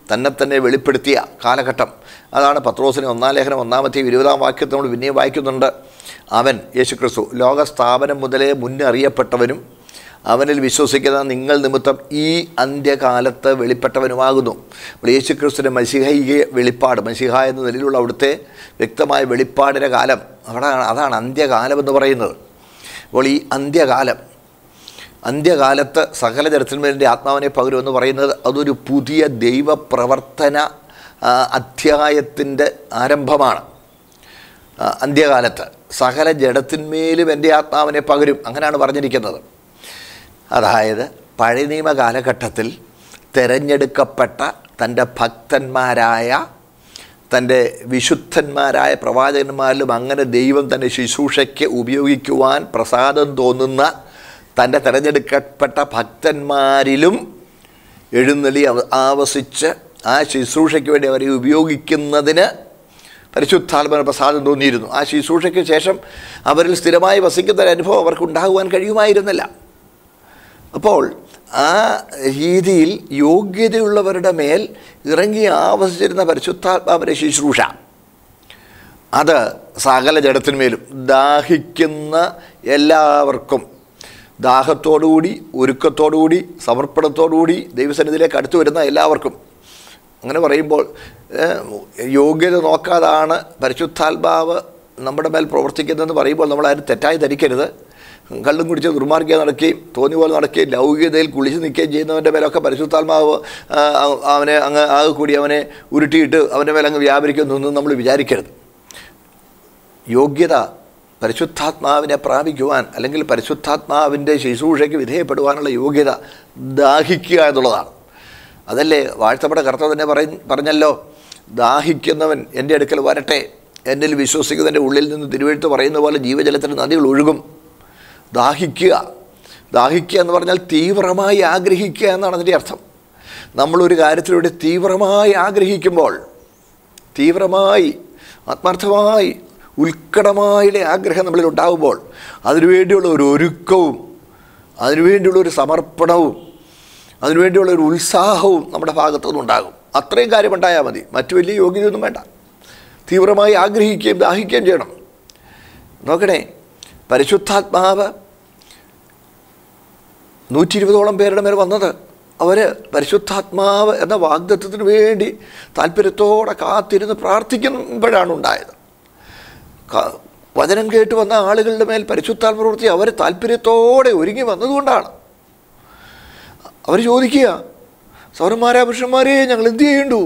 തന്നെ തന്നെ വെളിപ്പെടുത്തിയ കാലഘട്ടം അതാണ് പത്രോസിന് ഒന്നാം ലേഖനം ഒന്നാമത്തെ ഇരുപതാം വാക്യത്തിൽ നമ്മൾ പിന്നെയും വായിക്കുന്നുണ്ട് അവൻ യേശുക്രിസ്തു ലോകസ്ഥാപനം മുതലേ മുന്നേ അറിയപ്പെട്ടവനും അവനിൽ വിശ്വസിക്കുന്ന നിങ്ങൾ നിമിത്തം ഈ അന്ത്യകാലത്ത് വെളിപ്പെട്ടവനുമാകുന്നു അപ്പോൾ യേശുക്രിസ്തുവിൻ്റെ മസിഹൈക വെളിപ്പാട് മസിഹ എന്ന നിലയിലുള്ള അവിടുത്തെ വ്യക്തമായ വെളിപ്പാടിൻ്റെ കാലം അവിടെ അതാണ് അന്ത്യകാലം എന്ന് പറയുന്നത് അപ്പോൾ ഈ അന്ത്യകാലം അന്ത്യകാലത്ത് സകല ജനത്തിന്മേലിൻ്റെ ആത്മാവിനെ പകരുമെന്ന് പറയുന്നത് അതൊരു പുതിയ ദൈവപ്രവർത്തന ആ, അധ്യായത്തിൻ്റെ ആരംഭമാണ് ആ, അന്ത്യകാലത്ത് സകല ജഡത്തിന്മേലും എൻ്റെ ആത്മാവിനെ പകരും അങ്ങനെയാണ് പറഞ്ഞിരിക്കുന്നത് അതായത് പഴയ നിയമ കാലഘട്ടത്തിൽ തിരഞ്ഞെടുക്കപ്പെട്ട തൻ്റെ ഭക്തന്മാരായ തൻ്റെ വിശുദ്ധന്മാരായ പ്രവാചകന്മാരിലും അങ്ങനെ ദൈവം തൻ്റെ ശുശ്രൂഷയ്ക്ക് ഉപയോഗിക്കുവാൻ പ്രസാദം തോന്നുന്ന തൻ്റെ തിരഞ്ഞെടുക്കപ്പെട്ട ഭക്തന്മാരിലും എഴുന്നള്ളി അവ- ആവസിച്ച് ആ ശുശ്രൂഷയ്ക്ക് വേണ്ടി അവരെ ഉപയോഗിക്കുന്നതിന് പരിശുദ്ധാത്മന പ്രസാദം തോന്നിയിരുന്നു ആ ശുശ്രൂഷയ്ക്ക് ശേഷം അവരിൽ സ്ഥിരമായി വസിക്കുന്ന ഒരു അനുഭവം അവർക്ക് ഉണ്ടാകുവാൻ കഴിയുമായിരുന്നില്ല അപ്പോൾ ആ രീതിയിൽ യോഗ്യതയുള്ളവരുടെ മേൽ ഇറങ്ങി ആവസിച്ചിരുന്ന പരിശുദ്ധാത്മാവിൻ്റെ ശുശ്രൂഷ അത് സകല ജഡത്തിന്മേലും ദാഹിക്കുന്ന എല്ലാവർക്കും ദാഹത്തോടുകൂടി ഒരുക്കത്തോടുകൂടി സമർപ്പണത്തോടുകൂടി ദൈവസന്നിധിയിലേക്ക് അടുത്തു വരുന്ന എല്ലാവർക്കും അങ്ങനെ പറയുമ്പോൾ ഏഹ്, യോഗ്യത നോക്കാതാണ് പരിശുദ്ധാത്മാവ് നമ്മുടെ മേൽ പ്രവർത്തിക്കുന്നതെന്ന് പറയുമ്പോൾ നമ്മൾ ആരും തെറ്റായി ധരിക്കരുത് കള്ളും കുടിച്ച് ദുർമാർഗ്ഗം നടക്കുകയും തോന്നി പോലെ നടക്കുകയും ലൗകികതയിൽ കുളിച്ച് നിൽക്കുകയും ചെയ്യുന്നവൻ്റെ മേലൊക്കെ പരിശുദ്ധാത്മാവ് ആ, അവനെ അങ്ങ് ആകെ കൂടി അവനെ ഉരുട്ടിയിട്ട് അവൻ്റെ മേലെ അങ്ങ് വ്യാപരിക്കുന്നൊന്നും നമ്മൾ വിചാരിക്കരുത് യോഗ്യത പരിശുദ്ധാത്മാവിനെ പ്രാപിക്കുവാൻ അല്ലെങ്കിൽ പരിശുദ്ധാത്മാവിൻ്റെ ശുശ്രൂഷയ്ക്ക് വിധേയപ്പെടുവാനുള്ള യോഗ്യത ദാഹിക്കുക എന്നുള്ളതാണ് അതല്ലേ വാഴ്ത്തപ്പെട്ട കർത്താവ് തന്നെ പറയ പറഞ്ഞല്ലോ ദാഹിക്കുന്നവൻ എൻ്റെ അടുക്കൽ വരട്ടെ എന്നിൽ വിശ്വസിക്കുന്നതിൻ്റെ ഉള്ളിൽ നിന്ന് തിരുവഴുത്ത് പറയുന്ന പോലെ ജീവജലത്തിന് നദികൾ ഒഴുകും ദാഹിക്കുക ദാഹിക്കുക എന്ന് പറഞ്ഞാൽ തീവ്രമായി ആഗ്രഹിക്കുക എന്നാണ് അതിൻ്റെ അർത്ഥം നമ്മളൊരു കാര്യത്തിലൂടെ തീവ്രമായി ആഗ്രഹിക്കുമ്പോൾ തീവ്രമായി ആത്മാർത്ഥമായി ഉത്കടമായുടെ ആഗ്രഹം നമ്മളിൽ ഉണ്ടാകുമ്പോൾ അതിനുവേണ്ടിയുള്ള ഒരു ഒരുക്കവും അതിനുവേണ്ടിയുള്ള ഒരു സമർപ്പണവും അതിനുവേണ്ടിയുള്ള ഒരു ഉത്സാഹവും നമ്മുടെ ഭാഗത്തുനിന്ന് ഉണ്ടാകും അത്രയും കാര്യമുണ്ടായാൽ മതി മറ്റു വലിയ യോഗ്യതയൊന്നും വേണ്ട തീവ്രമായി ആഗ്രഹിക്കുകയും ദാഹിക്കുകയും ചെയ്യണം നോക്കണേ പരിശുദ്ധാത്മാവ് നൂറ്റി ഇരുപതോളം പേരുടെ മേൽ വന്നത് അവർ പരിശുദ്ധാത്മാവ് എന്ന വാഗ്ദത്വത്തിന് വേണ്ടി താല്പര്യത്തോടെ കാത്തിരുന്ന് പ്രാർത്ഥിക്കുമ്പോഴാണ് ഉണ്ടായത് ക- വചനം കേട്ട് വന്ന ആളുകളുടെ മേൽ പരിശുദ്ധാത്മ പ്രവൃത്തി അവർ താല്പര്യത്തോടെ ഒരുങ്ങി വന്നതുകൊണ്ടാണ് അവർ ചോദിക്കുക സൗരന്മാരായ പുരുഷന്മാരെ ഞങ്ങൾ എന്ത് ചെയ്യണ്ടു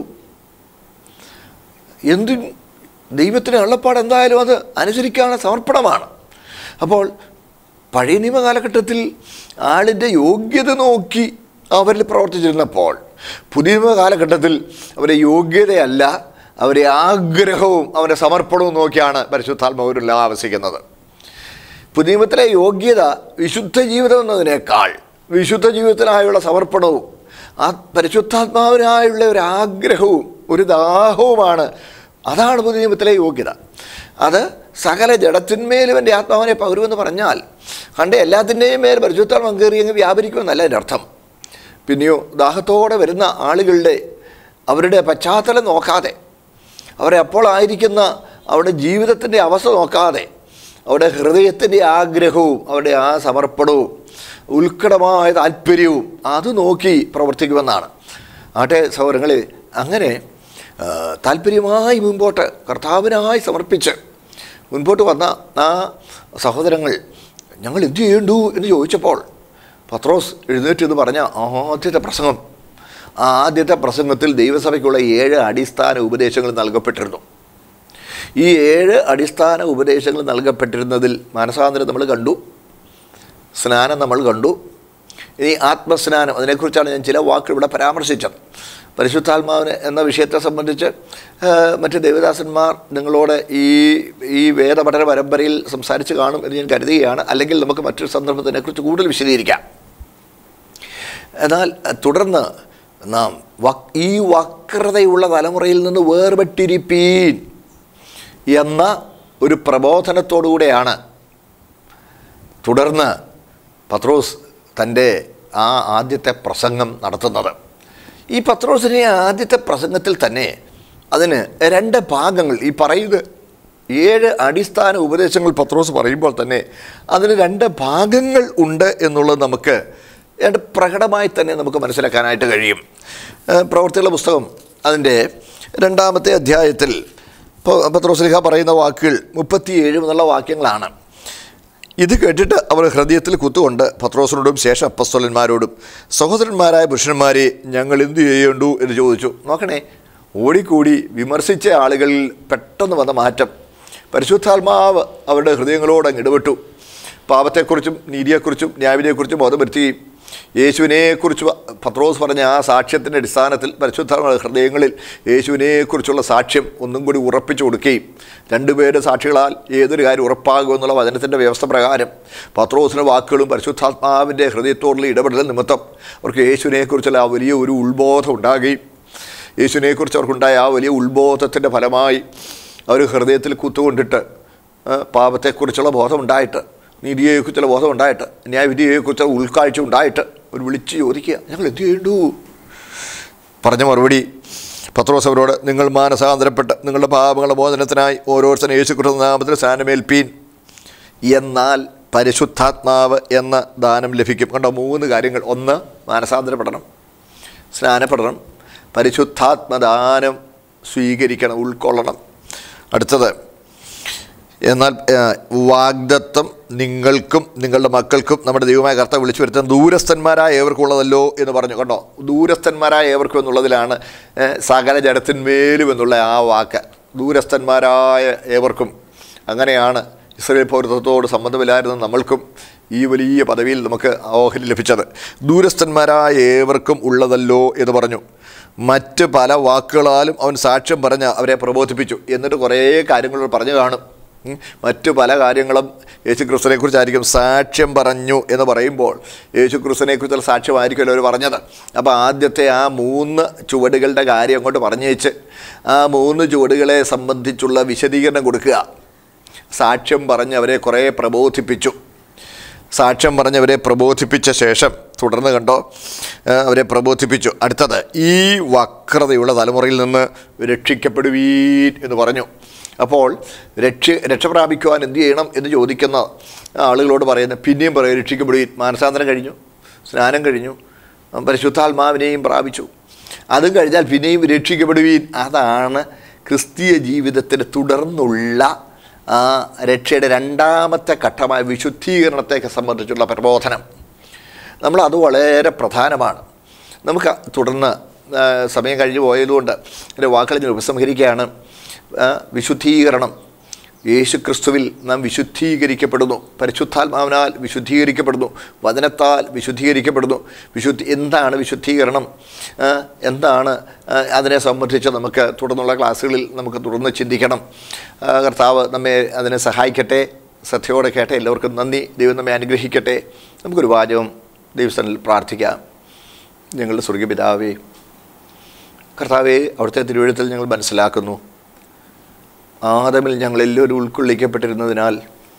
എന്ത് ദൈവത്തിന് അള്ളപ്പാട് എന്തായാലും അത് അനുസരിക്കാനുള്ള സമർപ്പണമാണ് അപ്പോൾ പഴയ നിയമ കാലഘട്ടത്തിൽ ആളിൻ്റെ യോഗ്യത നോക്കി അവരിൽ പ്രവർത്തിച്ചിരുന്നപ്പോൾ പുതിയ നിയമ കാലഘട്ടത്തിൽ അവരെ യോഗ്യതയല്ല അവരെ ആഗ്രഹവും അവൻ്റെ സമർപ്പണവും നോക്കിയാണ് പരിശുദ്ധാത്മാവരിൽ ആവസിക്കുന്നത് പുതിയ നിയമത്തിലെ യോഗ്യത വിശുദ്ധ ജീവിതം എന്നതിനേക്കാൾ വിശുദ്ധ ജീവിതത്തിനായുള്ള സമർപ്പണവും ആ പരിശുദ്ധാത്മാവിനായുള്ള ഒരു ആഗ്രഹവും ഒരു ദാഹവുമാണ് അതാണ് പുതിയ നിയമത്തിലെ യോഗ്യത അത് സകല ജഡത്തിന്മേലും എൻ്റെ ആത്മാവിനെ പകരുമെന്ന് പറഞ്ഞാൽ കണ്ട എല്ലാത്തിൻ്റെയും മേൽ പരിശുദ്ധാത്മം കയറി അങ്ങ് വ്യാപരിക്കുമെന്നല്ല എൻ്റെ അർത്ഥം പിന്നെയോ ദാഹത്തോടെ വരുന്ന ആളുകളുടെ അവരുടെ പശ്ചാത്തലം നോക്കാതെ അവരെ അപ്പോൾ ആയിരിക്കുന്ന അവരുടെ ജീവിതത്തിൻ്റെ അവസ്ഥ നോക്കാതെ അവരുടെ ഹൃദയത്തിൻ്റെ ആഗ്രഹവും അവരുടെ ആ സമർപ്പണവും ഉത്കടമായ താല്പര്യവും അത് നോക്കി പ്രവർത്തിക്കുമെന്നാണ് ആട്ടെ സഹോദരങ്ങളെ അങ്ങനെ ആ, താല്പര്യമായി മുൻപോട്ട് കർത്താവിനായി സമർപ്പിച്ച് മുൻപോട്ട് വന്ന ആ സഹോദരങ്ങൾ ഞങ്ങൾ എന്ത് ചെയ്യണ്ടു എന്ന് ചോദിച്ചപ്പോൾ പത്രോസ് എഴുന്നേറ്റ് എന്ന് പറഞ്ഞ ആദ്യത്തെ പ്രസംഗം ആ ആദ്യത്തെ പ്രസംഗത്തിൽ ദൈവസഭയ്ക്കുള്ള ഏഴ് അടിസ്ഥാന ഉപദേശങ്ങൾ നൽകപ്പെട്ടിരുന്നു ഈ ഏഴ് അടിസ്ഥാന ഉപദേശങ്ങൾ നൽകപ്പെട്ടിരുന്നതിൽ മാനസാന്തരം നമ്മൾ കണ്ടു സ്നാനം നമ്മൾ കണ്ടു ഇനി ആത്മസ്നാനം അതിനെക്കുറിച്ചാണ് ഞാൻ ചില വാക്കുകൾ ഇവിടെ പരാമർശിച്ചത് പരിശുദ്ധാത്മാവിന് എന്ന വിഷയത്തെ സംബന്ധിച്ച് ആ, മറ്റ് ദേവദാസന്മാർ നിങ്ങളോട് ഈ ഈ വേദപഠന പരമ്പരയിൽ സംസാരിച്ച് കാണും എന്ന് ഞാൻ കരുതുകയാണ് അല്ലെങ്കിൽ നമുക്ക് മറ്റൊരു സന്ദർഭത്തിനെക്കുറിച്ച് കൂടുതൽ വിശദീകരിക്കാം എന്നാൽ അഹ്, തുടർന്ന് നാം വക് ഈ വക്രതയുള്ള തലമുറയിൽ നിന്ന് വേർപെട്ടിരിപ്പീൻ എന്ന ഒരു പ്രബോധനത്തോടുകൂടെയാണ് തുടർന്ന് പത്രോസ് തൻ്റെ ആ ആദ്യത്തെ പ്രസംഗം നടത്തുന്നത് ഈ പത്രോസിനെ ആദ്യത്തെ പ്രസംഗത്തിൽ തന്നെ അതിന് രണ്ട് ഭാഗങ്ങൾ ഈ പറയുന്നത് ഏഴ് അടിസ്ഥാന ഉപദേശങ്ങൾ പത്രോസ് പറയുമ്പോൾ തന്നെ അതിന് രണ്ട് ഭാഗങ്ങൾ ഉണ്ട് എന്നുള്ളത് നമുക്ക് ഏതാണ്ട് പ്രകടമായി തന്നെ നമുക്ക് മനസ്സിലാക്കാനായിട്ട് കഴിയും ഏഹ് പ്രവൃത്തികളുടെ പുസ്തകം അതിൻ്റെ രണ്ടാമത്തെ അധ്യായത്തിൽ പ- പത്രോസ്ലിഹ പറയുന്ന വാക്കുകൾ മുപ്പത്തിയേഴ് എന്നുള്ള വാക്യങ്ങളാണ് ഇത് കേട്ടിട്ട് അവർ ഹൃദയത്തിൽ കുത്തുകൊണ്ട് പത്രോസിനോടും ശേഷം അപ്പസ്തോലന്മാരോടും സഹോദരന്മാരായ പുരുഷന്മാരെ ഞങ്ങൾ എന്ത് ചെയ്യേണ്ടു എന്ന് ചോദിച്ചു നോക്കണേ ഓടിക്കൂടി വിമർശിച്ച ആളുകളിൽ പെട്ടെന്ന് വന്ന മാറ്റം പരിശുദ്ധാത്മാവ് അവരുടെ ഹൃദയങ്ങളോട് അങ്ങ് ഇടപെട്ടു പാപത്തെക്കുറിച്ചും നീതിയെക്കുറിച്ചും ന്യായവിധിയെക്കുറിച്ചും ബോധം വരുത്തുകയും യേശുവിനെക്കുറിച്ച് പത്രോസ് പറഞ്ഞ ആ സാക്ഷ്യത്തിൻ്റെ അടിസ്ഥാനത്തിൽ പരിശുദ്ധാത്മാവ് ഹൃദയങ്ങളിൽ യേശുവിനെക്കുറിച്ചുള്ള സാക്ഷ്യം ഒന്നും കൂടി ഉറപ്പിച്ചു കൊടുക്കുകയും രണ്ടുപേരുടെ സാക്ഷികളാൽ ഏതൊരു കാര്യം ഉറപ്പാകുമെന്നുള്ള വചനത്തിൻ്റെ വ്യവസ്ഥ പ്രകാരം പത്രോസിൻ്റെ വാക്കുകളും പരിശുദ്ധാത്മാവിൻ്റെ ഹൃദയത്തോടുള്ള ഇടപെടൽ നിമിത്തം അവർക്ക് യേശുവിനെക്കുറിച്ചുള്ള ആ വലിയ ഒരു ഉത്ബോധം ഉണ്ടാകുകയും യേശുവിനെക്കുറിച്ച് അവർക്കുണ്ടായ ആ വലിയ ഉത്ബോധത്തിൻ്റെ ഫലമായി അവർ ഹൃദയത്തിൽ കുത്തുകൊണ്ടിട്ട് ആ, പാപത്തെക്കുറിച്ചുള്ള ബോധം ഉണ്ടായിട്ട് നീതിയെക്കുറിച്ചുള്ള ബോധം ഉണ്ടായിട്ട് ന്യായവിധിയെക്കുറിച്ചുള്ള ഉൾക്കാഴ്ച ഉണ്ടായിട്ട് അവർ വിളിച്ച് ചോദിക്കുക ഞങ്ങൾ എന്ത് ചെയ്യേണ്ടു പറഞ്ഞ മറുപടി പത്രോസ് അവരോട് നിങ്ങൾ മാനസാന്തരപ്പെട്ട് നിങ്ങളുടെ പാപങ്ങളുടെ മോചനത്തിനായി ഓരോരുത്തരും യേശു കൃഷ്ണ നാമത്തിൽ സ്നാനമേൽപ്പീൻ എന്നാൽ പരിശുദ്ധാത്മാവ് എന്ന ദാനം ലഭിക്കും കണ്ടോ മൂന്ന് കാര്യങ്ങൾ ഒന്ന് മാനസാന്തരപ്പെടണം സ്നാനപ്പെടണം പരിശുദ്ധാത്മദാനം സ്വീകരിക്കണം ഉൾക്കൊള്ളണം അടുത്തത് എന്നാൽ ആ, വാഗ്ദത്തം നിങ്ങൾക്കും നിങ്ങളുടെ മക്കൾക്കും നമ്മുടെ ദൈവമായ കർത്താവ് വിളിച്ചു വരുത്താൻ ദൂരസ്ഥന്മാരായ ഏവർക്കുള്ളതല്ലോ എന്ന് പറഞ്ഞു കണ്ടോ ദൂരസ്ഥന്മാരായ ഏവർക്കും എന്നുള്ളതിലാണ് ഏ, സകല ജഡത്തിന്മേലും എന്നുള്ള ആ വാക്ക് ദൂരസ്ഥന്മാരായ ഏവർക്കും അങ്ങനെയാണ് ഇസ്രയേൽ പൗരത്വത്തോട് സംബന്ധമില്ലായിരുന്ന നമ്മൾക്കും ഈ വലിയ പദവിയിൽ നമുക്ക് ഓഹരി ലഭിച്ചത് ദൂരസ്ഥന്മാരായ ഏവർക്കും ഉള്ളതല്ലോ എന്ന് പറഞ്ഞു മറ്റ് പല വാക്കുകളാലും അവൻ സാക്ഷ്യം പറഞ്ഞ് അവരെ പ്രബോധിപ്പിച്ചു എന്നിട്ട് കുറേ കാര്യങ്ങൾ പറഞ്ഞു കാണും ഉം. മറ്റു പല കാര്യങ്ങളും യേശു ക്രിസ്തുവിനെക്കുറിച്ചായിരിക്കും സാക്ഷ്യം പറഞ്ഞു എന്ന് പറയുമ്പോൾ യേശു ക്രിസ്തുവിനെക്കുറിച്ചുള്ള സാക്ഷ്യമായിരിക്കുമല്ലോ അവർ പറഞ്ഞത് അപ്പോൾ ആദ്യത്തെ ആ മൂന്ന് ചുവടുകളുടെ കാര്യം അങ്ങോട്ട് പറഞ്ഞേച്ച് ആ മൂന്ന് ചുവടുകളെ സംബന്ധിച്ചുള്ള വിശദീകരണം കൊടുക്കുക സാക്ഷ്യം പറഞ്ഞ് അവരെ കുറേ പ്രബോധിപ്പിച്ചു സാക്ഷ്യം പറഞ്ഞവരെ പ്രബോധിപ്പിച്ച ശേഷം തുടർന്ന് കണ്ടോ ആ, അവരെ പ്രബോധിപ്പിച്ചു അടുത്തത് ഈ വക്രതയുള്ള തലമുറയിൽ നിന്ന് രക്ഷിക്കപ്പെടുവീൻ എന്ന് പറഞ്ഞു അപ്പോൾ രക്ഷ രക്ഷ പ്രാപിക്കുവാൻ എന്ത് ചെയ്യണം എന്ന് ചോദിക്കുന്ന ആളുകളോട് പറയുന്ന പിന്നെയും പറയും രക്ഷിക്കപ്പെടുവീൻ മാനസാന്തരം കഴിഞ്ഞു സ്നാനം കഴിഞ്ഞു പരിശുദ്ധാത്മാവിനെയും പ്രാപിച്ചു അതും കഴിഞ്ഞാൽ പിന്നെയും രക്ഷിക്കപ്പെടുവീൻ അതാണ് ക്രിസ്തീയ ജീവിതത്തിന് തുടർന്നുള്ള ആ രക്ഷയുടെ രണ്ടാമത്തെ ഘട്ടമായ വിശുദ്ധീകരണത്തെ സംബന്ധിച്ചുള്ള പ്രബോധനം നമ്മൾ അത് വളരെ പ്രധാനമാണ് നമുക്ക് തുടർന്ന് ആ, സമയം കഴിഞ്ഞു പോയതുകൊണ്ട് എൻ്റെ വാക്കുകൾ ഞാൻ ഉപസംഹരിക്കുകയാണ് ആ, വിശുദ്ധീകരണം യേശു ക്രിസ്തുവിൽ നാം വിശുദ്ധീകരിക്കപ്പെടുന്നു പരിശുദ്ധാത്മാവിനാൽ വിശുദ്ധീകരിക്കപ്പെടുന്നു വചനത്താൽ വിശുദ്ധീകരിക്കപ്പെടുന്നു വിശുദ്ധി എന്താണ് വിശുദ്ധീകരണം ആ, എന്താണ് ആ, അതിനെ സംബന്ധിച്ച് നമുക്ക് തുടർന്നുള്ള ക്ലാസ്സുകളിൽ നമുക്ക് തുടർന്ന് ചിന്തിക്കണം ആ, കർത്താവ് നമ്മെ അതിനെ സഹായിക്കട്ടെ ശ്രദ്ധയോടെ കേട്ടെ എല്ലാവർക്കും നന്ദി ദൈവം നമ്മെ അനുഗ്രഹിക്കട്ടെ നമുക്കൊരു വാചകം ദൈവസ്ഥനിൽ പ്രാർത്ഥിക്കാം ഞങ്ങളുടെ സ്വർഗപിതാവേ കർത്താവെ അവിടുത്തെ തിരുവഴുത്തിൽ ഞങ്ങൾ മനസ്സിലാക്കുന്നു ആദമിൽ ഞങ്ങൾ എല്ലാവരും ഉൾക്കൊള്ളിക്കപ്പെട്ടിരുന്നതിനാൽ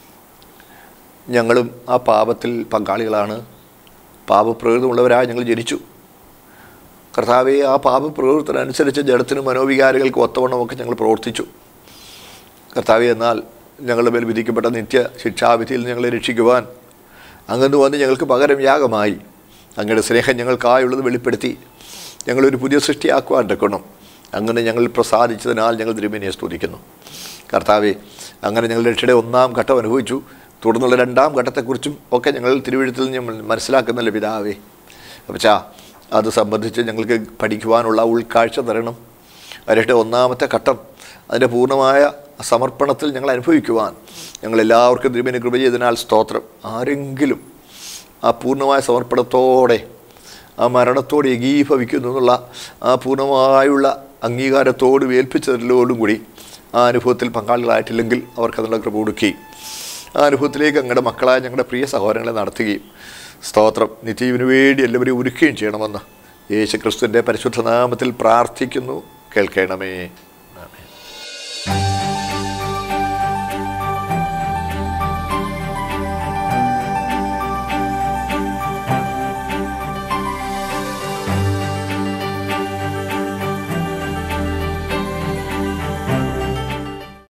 ഞങ്ങളും ആ പാപത്തിൽ പങ്കാളികളാണ് പാപപ്രകൃതമുള്ളവരായി ഞങ്ങൾ ജനിച്ചു കർത്താവെ ആ പാപപ്രകൃതത്തിനനുസരിച്ച് ജഡത്തിനും മനോവികാരങ്ങൾക്ക് ഒത്തവണ്ണമൊക്കെ ഞങ്ങൾ പ്രവർത്തിച്ചു കർത്താവെ എന്നാൽ ഞങ്ങളുടെ മേൽ വിധിക്കപ്പെട്ട നിത്യ ശിക്ഷാവിധിയിൽ ഞങ്ങളെ രക്ഷിക്കുവാൻ അങ്ങന്ന് വന്ന് ഞങ്ങൾക്ക് പകരം യാഗമായി അങ്ങയുടെ സ്നേഹം ഞങ്ങൾക്കായുള്ളത് വെളിപ്പെടുത്തി ഞങ്ങളൊരു പുതിയ സൃഷ്ടിയാക്കുവാൻ തക്കണം അങ്ങനെ ഞങ്ങൾ പ്രസാദിച്ചതിനാൽ ഞങ്ങൾ തിരുമേനിയെ സ്തുതിക്കുന്നു കർത്താവെ അങ്ങനെ ഞങ്ങൾ രക്ഷയുടെ ഒന്നാം ഘട്ടം അനുഭവിച്ചു തുടർന്നുള്ള രണ്ടാം ഘട്ടത്തെക്കുറിച്ചും ഒക്കെ ഞങ്ങൾ തിരുവഴുത്തിൽ ഞങ്ങൾ മനസ്സിലാക്കുന്നല്ലോ പിതാവേ അപ്പച്ചാ അത് സംബന്ധിച്ച് ഞങ്ങൾക്ക് പഠിക്കുവാനുള്ള ഉൾക്കാഴ്ച തരണം അവരുടെ ഒന്നാമത്തെ ഘട്ടം അതിൻ്റെ പൂർണ്ണമായ സമർപ്പണത്തിൽ ഞങ്ങൾ അനുഭവിക്കുവാൻ ഞങ്ങളെല്ലാവർക്കും തിരുമേനി കൃപ ചെയ്തതിനാൽ സ്തോത്രം ആരെങ്കിലും ആ പൂർണ്ണമായ സമർപ്പണത്തോടെ ആ മരണത്തോട് ഏകീഭവിക്കുന്നു എന്നുള്ള ആ പൂർണ്ണമായുള്ള അംഗീകാരത്തോട് ഏൽപ്പിച്ചതിലോടും കൂടി ആ അനുഭവത്തിൽ പങ്കാളികളായിട്ടില്ലെങ്കിൽ അവർക്കതിനുള്ള കൃപ കൊടുക്കുകയും ആ അനുഭവത്തിലേക്ക് ഞങ്ങളുടെ മക്കളായ ഞങ്ങളുടെ പ്രിയ സഹോദരങ്ങളെ നടത്തുകയും സ്തോത്രം നിത്യവിന് വേണ്ടി എല്ലാവരെയും ഒരുക്കുകയും ചെയ്യണമെന്ന് യേശു ക്രിസ്തുവിൻ്റെ പരിശുദ്ധ നാമത്തിൽ പ്രാർത്ഥിക്കുന്നു കേൾക്കണമേ